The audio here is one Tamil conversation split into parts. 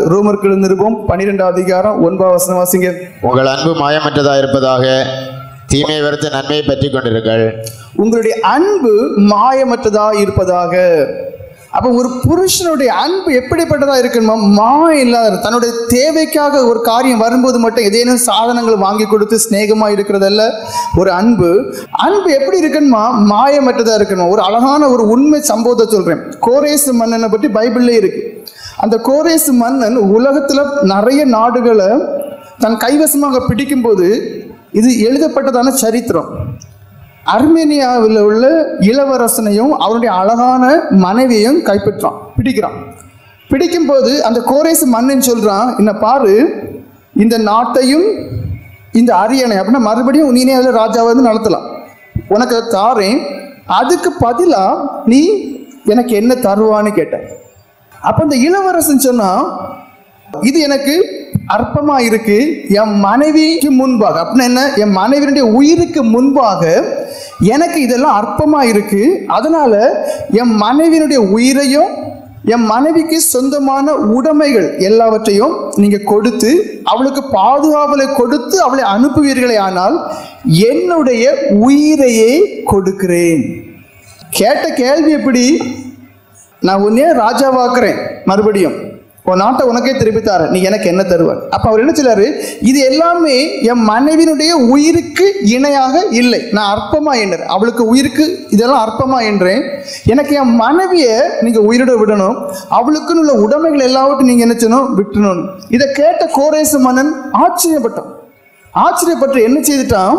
ரோமர்கள் நிருபம் பன்னிரெண்டாவது அதிகாரம் ஒன்பதாம் வசனம் வாசிங்க உங்கள் அன்பு மாயமற்றதா இருப்பதாக தீமை வெறுத்து நன்மையை பற்றி கொண்டிருங்கள் உங்களுடைய அன்பு மாயமற்றதா இருப்பதாக அப்ப ஒரு புருஷனுடைய அன்பு எப்படிப்பட்டதா இருக்கணுமா மாயம் இல்லாத தன்னுடைய தேவைக்காக ஒரு காரியம் வரும்போது மட்டும் ஏதேனும் சாதனங்கள் வாங்கி கொடுத்து சிநேகமா இருக்கிறதல்ல ஒரு அன்பு அன்பு எப்படி இருக்கணுமா மாயமற்றதா இருக்கணும் ஒரு அழகான ஒரு உண்மை சம்பவத்தை சொல்றேன் கோரேசு மன்னனை பற்றி பைபிள்ல இருக்கு அந்த கோரேசு மன்னன் உலகத்துல நிறைய நாடுகளை தன் கைவசமாக பிடிக்கும்போது இது எழுதப்பட்டதான சரித்திரம் அர்மேனியாவில் உள்ள இளவரசனையும் அவருடைய அழகான மனைவியையும் கைப்பற்றான் பிடிக்கிறான் பிடிக்கும்போது அந்த கோரேசு மன்னன் சொல்றான் என்ன பாரு இந்த நாட்டையும் இந்த அரியணை அப்படின்னா மறுபடியும் நீனே அதில் ராஜாவை வந்து நடத்தலாம் உனக்கு அதை தாரேன் அதுக்கு பதிலா நீ எனக்கு என்ன தருவான்னு கேட்ட அப்ப இந்த இளவரசன் சொன்னா இது எனக்கு அற்பமா இருக்கு என் மனைவிக்கு முன்பாக அப்படின்னா என்ன என் மனைவியுடைய உயிருக்கு முன்பாக எனக்கு இதெல்லாம் அற்பமா இருக்கு அதனால என் மனைவியினுடைய உயிரையும் என் மனைவிக்கு சொந்தமான உடைமைகள் எல்லாவற்றையும் நீங்க கொடுத்து அவளுக்கு பாதுகாவலை கொடுத்து அவளை அனுப்புவீர்களே ஆனால் என்னுடைய உயிரையே கொடுக்கிறேன் கேட்ட கேள்வி எப்படி நான் உன்னையே ராஜாவாக்குறேன் மறுபடியும் உன் நாட்டை உனக்கே திருப்பி தரேன் நீ எனக்கு என்ன தருவார் அப்ப அவர் என்ன சொல்றாரு இது எல்லாமே என் மனைவியினுடைய உயிருக்கு இணையாக இல்லை நான் அற்பமா என்றேன் அவளுக்கு உயிருக்கு இதெல்லாம் அற்பமா என்றேன் எனக்கு என் மனைவியை நீங்க உயிரோட விடணும் அவளுக்குன்னு உள்ள உடைமைகள் எல்லாவற்றையும் நீங்க என்ன செய்யணும் விட்டுணும் இதை கேட்ட கோரேசு மன்னன் ஆச்சரியப்பட்டான் ஆச்சரியப்பட்டு என்ன செய்துட்டான்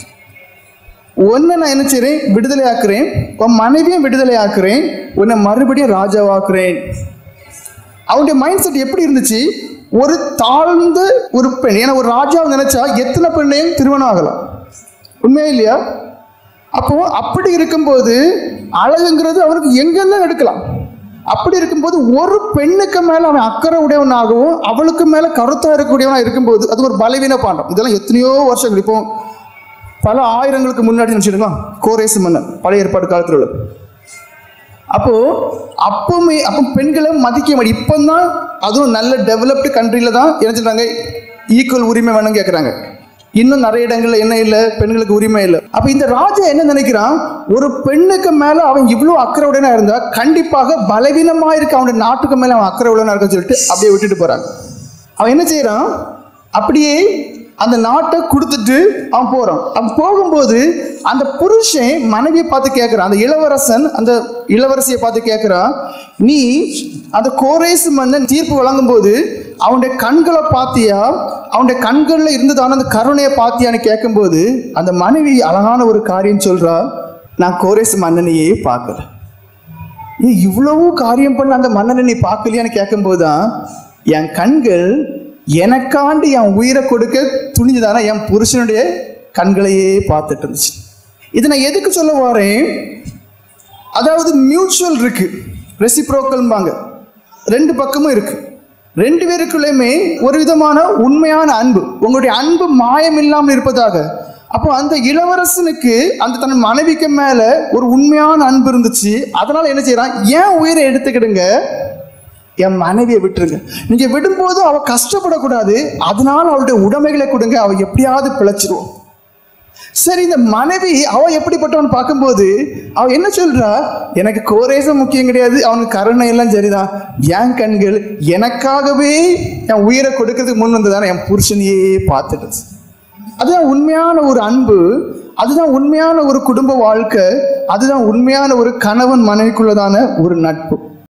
உன்னை நான் என்ன செய்றேன் விடுதலை ஆக்குறேன் உன் மனைவியும் விடுதலை ஆக்குறேன் உன்னை மறுபடியும் ராஜாவாக்குறேன் அவனுடைய மைண்ட் செட் எப்படி இருந்துச்சு ஒரு தாழ்ந்த ஒரு பெண் ஏன்னா ஒரு ராஜாவை நினைச்சா எத்தனை பெண்ணையும் திருமணம் ஆகலாம் உண்மையா இல்லையா அப்போ அப்படி இருக்கும்போது அழகுங்கிறது அவனுக்கு எங்கெல்லாம் எடுக்கலாம் அப்படி இருக்கும்போது ஒரு பெண்ணுக்கு மேல அவன் அக்கறை உடையவனாகவும் அவளுக்கு மேல கருத்தா இருக்கக்கூடியவனா இருக்கும்போது அது ஒரு பலவீன பாண்டம் இதெல்லாம் எத்தனையோ வருஷங்கள் இப்போ பல ஆயிரங்களுக்கு முன்னாடி நினைச்சிருக்கோம் கோரேசு மன்னன் பழைய ஏற்பாடு காலத்தில் உள்ள அப்போ அப்பவுமே அப்போ பெண்களை மதிக்க மாட்டேன் இப்போ தான் அதுவும் நல்ல டெவலப்டு கண்ட்ரியில தான் என்ன சொல்றாங்க ஈக்குவல் உரிமை வேணும்னு கேட்குறாங்க இன்னும் நிறைய இடங்கள்ல என்ன இல்லை பெண்களுக்கு உரிமை இல்லை அப்போ இந்த ராஜா என்ன நினைக்கிறான் ஒரு பெண்ணுக்கு மேல அவன் இவ்வளோ அக்கறை உடனே இருந்தா கண்டிப்பாக பலவீனமா இருக்க அவனுடைய நாட்டுக்கு மேல அவன் அக்கறை உடனே இருக்க சொல்லிட்டு அப்படியே விட்டுட்டு போறாங்க அவன் என்ன செய்யறான் அப்படியே அந்த நாட்டை கொடுத்துட்டு அவன் போறான் அவன் போகும்போது அந்த புருஷன் மனைவியை பார்த்து கேட்கிறான் அந்த இளவரசன் அந்த இளவரசியை பார்த்து கேட்கிறான் நீ அந்த கோரேசு மன்னன் தீர்ப்பு வழங்கும் போது அவனுடைய கண்களை பார்த்தியா அவனுடைய கண்களில் இருந்ததான அந்த கருணையை பார்த்தியான்னு கேட்கும்போது அந்த மனைவி அழகான ஒரு காரியம் சொல்றா நான் கோரேசு மன்னனையே பார்க்கல நீ இவ்வளவு காரியம் பண்ண அந்த மன்னனை நீ பார்க்கலையான்னு கேட்கும்போது தான் என் கண்கள் எனக்காண்டு என் உயிரை கொடுக்க துணிஞ்சுதானே என் புருஷனுடைய கண்களையே பார்த்துட்டு இருந்துச்சு இதை நான் எதுக்கு சொல்ல வரேன் அதாவது மியூச்சுவல் இருக்கு ரெசிப்ரோக்கல்பாங்க ரெண்டு பக்கமும் இருக்கு ரெண்டு பேருக்குள்ளேயுமே ஒரு விதமான உண்மையான அன்பு உங்களுடைய அன்பு மாயம் இல்லாமல் இருப்பதாக அப்போ அந்த இளவரசனுக்கு அந்த தன் மனைவிக்கு மேல ஒரு உண்மையான அன்பு இருந்துச்சு அதனால என்ன செய்யறான் ஏன் உயிரை எடுத்துக்கிடுங்க என் மனைவியை விட்டுருங்க நீங்க விடும்போது அவ கஷ்டப்படக்கூடாது அதனால அவளுடைய உடைமைகளை கொடுங்க அவ எப்படியாவது பிழைச்சிருவோம் சரி இந்த மனைவி அவ எப்படிப்பட்டவன் பார்க்கும்போது அவ என்ன சொல்றா எனக்கு கோரேசம் முக்கியம் கிடையாது அவனுக்கு கருணை எல்லாம் சரிதான் என் கண்கள் எனக்காகவே என் உயிரை கொடுக்கறதுக்கு முன் வந்ததானே என் புருஷனையே பார்த்துட்டு அதுதான் உண்மையான ஒரு அன்பு அதுதான் உண்மையான ஒரு குடும்ப வாழ்க்கை அதுதான் உண்மையான ஒரு கணவன் மனைவிக்குள்ளதான ஒரு நட்பு